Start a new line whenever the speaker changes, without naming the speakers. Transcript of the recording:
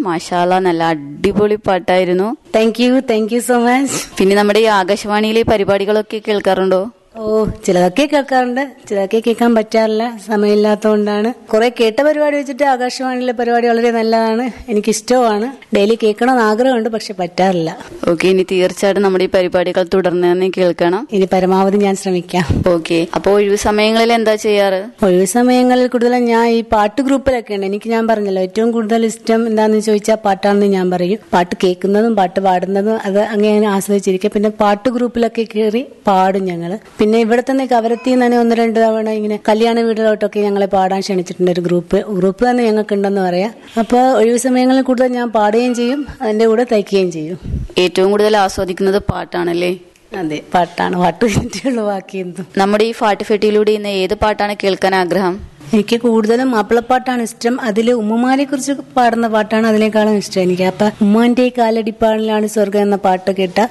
മാഷാല നല്ല അടിപൊളി പാട്ടായിരുന്നു
thank you thank you so much
പിന്നെ നമ്മുടെ ഈ ആകാശവാണിയിലെ പരിപാടികളൊക്കെ കേൾക്കാറുണ്ടോ
ഓ ചിലതൊക്കെ കേൾക്കാറുണ്ട് ചിലതൊക്കെ കേൾക്കാൻ പറ്റാറില്ല സമയമില്ലാത്തതുകൊണ്ടാണ് കുറെ കേട്ട പരിപാടി വെച്ചിട്ട് ആകാശവാണിയിലെ പരിപാടി വളരെ നല്ലതാണ് എനിക്ക് ഇഷ്ടമാണ് ഡെയിലി കേൾക്കണമെന്ന് ആഗ്രഹമുണ്ട് പക്ഷെ പറ്റാറില്ല
ഓക്കെ ഇനി തീർച്ചയായിട്ടും നമ്മുടെ ഈ പരിപാടികൾ തുടർന്ന് തന്നെ കേൾക്കണം
ഇനി പരമാവധി ഞാൻ ശ്രമിക്കാം
ഓക്കെ അപ്പൊ ഒഴിവു സമയങ്ങളിൽ എന്താ ചെയ്യാറ്
ഒഴിവ് സമയങ്ങളിൽ കൂടുതലും ഞാൻ ഈ പാട്ട് ഗ്രൂപ്പിലൊക്കെ ഉണ്ട് എനിക്ക് ഞാൻ പറഞ്ഞല്ലോ ഏറ്റവും കൂടുതൽ ഇഷ്ടം എന്താണെന്ന് ചോദിച്ചാൽ പാട്ടാണെന്ന് ഞാൻ പറയും പാട്ട് കേൾക്കുന്നതും പാട്ട് പാടുന്നതും അത് അങ്ങനെ ആസ്വദിച്ചിരിക്കുക പിന്നെ പാട്ട് ഗ്രൂപ്പിലൊക്കെ കയറി പാടും ഞങ്ങൾ പിന്നെ ഇവിടെ തന്നെ കവരത്തി തന്നെ ഒന്ന് രണ്ട് തവണ ഇങ്ങനെ കല്യാണ വീടുകളോട്ടൊക്കെ ഞങ്ങളെ പാടാൻ ക്ഷണിച്ചിട്ടുണ്ട് ഒരു ഗ്രൂപ്പ് ഗ്രൂപ്പ് തന്നെ ഞങ്ങൾക്ക് ഉണ്ടെന്ന് പറയാം അപ്പോൾ ഒഴിവ് സമയങ്ങളിൽ കൂടുതൽ ഞാൻ പാടുകയും ചെയ്യും അതിന്റെ കൂടെ തയ്ക്കുകയും ചെയ്യും
ഏറ്റവും കൂടുതൽ ആസ്വദിക്കുന്നത് പാട്ടാണല്ലേ
അതെ പാട്ടാണ് പാട്ട് കഴിഞ്ഞിട്ടുള്ളൂ ബാക്കി എന്തും
നമ്മുടെ ഈ ഫാട്ട് ഫെട്ടിയിലൂടെ ഇന്ന് ഏത് പാട്ടാണ് കേൾക്കാൻ ആഗ്രഹം
എനിക്ക് കൂടുതലും മാപ്പിളപ്പാട്ടാണ് ഇഷ്ടം അതിൽ ഉമ്മമാരെ കുറിച്ച് പാടുന്ന പാട്ടാണ് അതിനേക്കാളും ഇഷ്ടം എനിക്ക് അപ്പൊ ഉമ്മാന്റെ കാലടിപ്പാടിലാണ് സ്വർഗം എന്ന പാട്ട് കേട്ട